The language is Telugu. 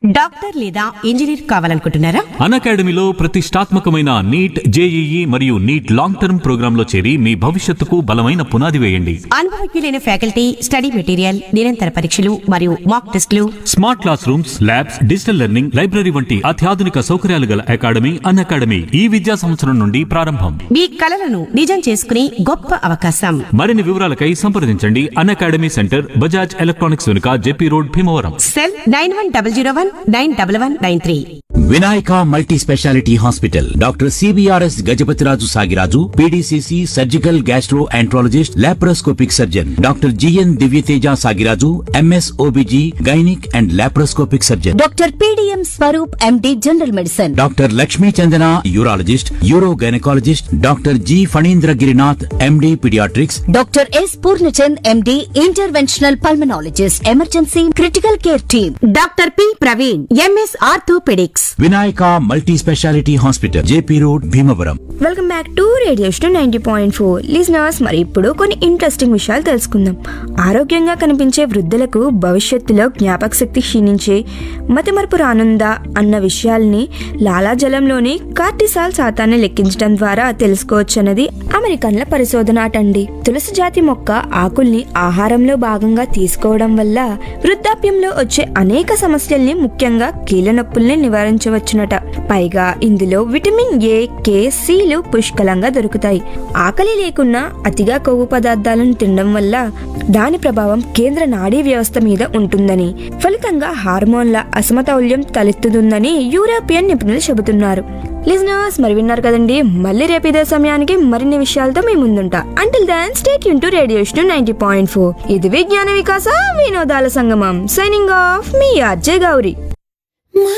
డాక్టర్ లేదా ఇంజనీర్ కావాలనుకుంటున్నారా అన్ అకాడమీలో ప్రతిష్టాత్మకమైన నీట్ జేఈఈ మరియు నీట్ లాంగ్ టర్మ్ ప్రోగ్రాంలో చేరి మీ భవిష్యత్తుకు బలమైన పునాది వేయండి అనుభవజ్ఞులైన ఫ్యాకల్టీ స్టడీ మెటీరియల్ నిరంతర పరీక్షలు మరియు మాక్ టెస్టులు smart classrooms labs digital learning library వంటి అత్యాధునిక సౌకర్యాలు గల అకాడమీ అన్ అకాడమీ ఈ విద్యా సంవత్సరం నుండి ప్రారంభం మీ కలలను నిజం చేసుకునే గొప్ప అవకాశం మరిన్ని వివరాలకై సంప్రదించండి Unacademy centre Bajaj electronics వెనుక JP road Bhimavaram cell nine one double zero one nine double one nine three Vinayaka multi speciality hospital doctor CBRS Gajapathiraju Sagiraju PDCC surgical gastroenterologist laparoscopic surgeon doctor GN Divyateja Sagiraju MS OBG gynaec and laparoscopic surgeon doctor PDM Swaroop MD general medicine doctor Lakshmi Chandana urologist uro gynaecologist doctor G Phanindra Girinath MD paediatrics doctor S Purnachand MD interventional pulmonologist emergency critical care team doctor P Praveen MS orthopaedics Vinayaka multi speciality hospital JP road Bhimavaram welcome back to radio స్టో నైంటీ పాయింట్ ఫోర్ లిజనర్స్ మరి ఇప్పుడు కొన్ని ఇంట్రెస్టింగ్ విషయాలు తెలుసుకుందాం ఆరోగ్యంగా కనిపించే వృద్ధులకు భవిష్యత్తులో జ్ఞాపక శక్తి క్షీణించే మతిమరుపు రానుందా అన్న విషయాల్ని లాలాజలంలోని కార్టిసాల్ శాతాన్ని లెక్కించడం ద్వారా తెలుసుకోవచ్చన్నది అమెరికన్ల పరిశోధన అటండి తులసి జాతి మొక్క ఆకుల్ని ఆహారంలో భాగంగా తీసుకోవడం వల్ల వృద్ధాప్యంలో వచ్చే అనేక సమస్యల్ని ముఖ్యంగా కీళ్ళ నొప్పుల్ని నివారించవచ్చునట పైగా ఇందులో విటమిన్ ఏ కే సిలు పుష్కలంగా దొరుకుతాయి ఆకలి లేకున్నా అతిగా కొవ్వు పదార్థాలను తినడం వల్ల దాని ప్రభావం కేంద్ర నాడీ వ్యవస్థ మీద ఉంటుందని ఫలితంగా హార్మోన్ల అసమతౌల్యం తలెత్తుతుందని యూరోపియన్ నిపుణులు చెబుతున్నారు లిజనర్స్ మరి విన్నారు కదండి మళ్ళీ రేపు ఇదే సమయానికి మరిన్ని విషయాలతో మీ ముందుంటా అంటిల్ దాన్ స్టేట్ యూన్ to radiation ninety point four ఇది విజ్ఞాన వికాస వినోదాల సంగమం సైనింగ్ ఆఫ్ మీ ఆర్జే గౌరీ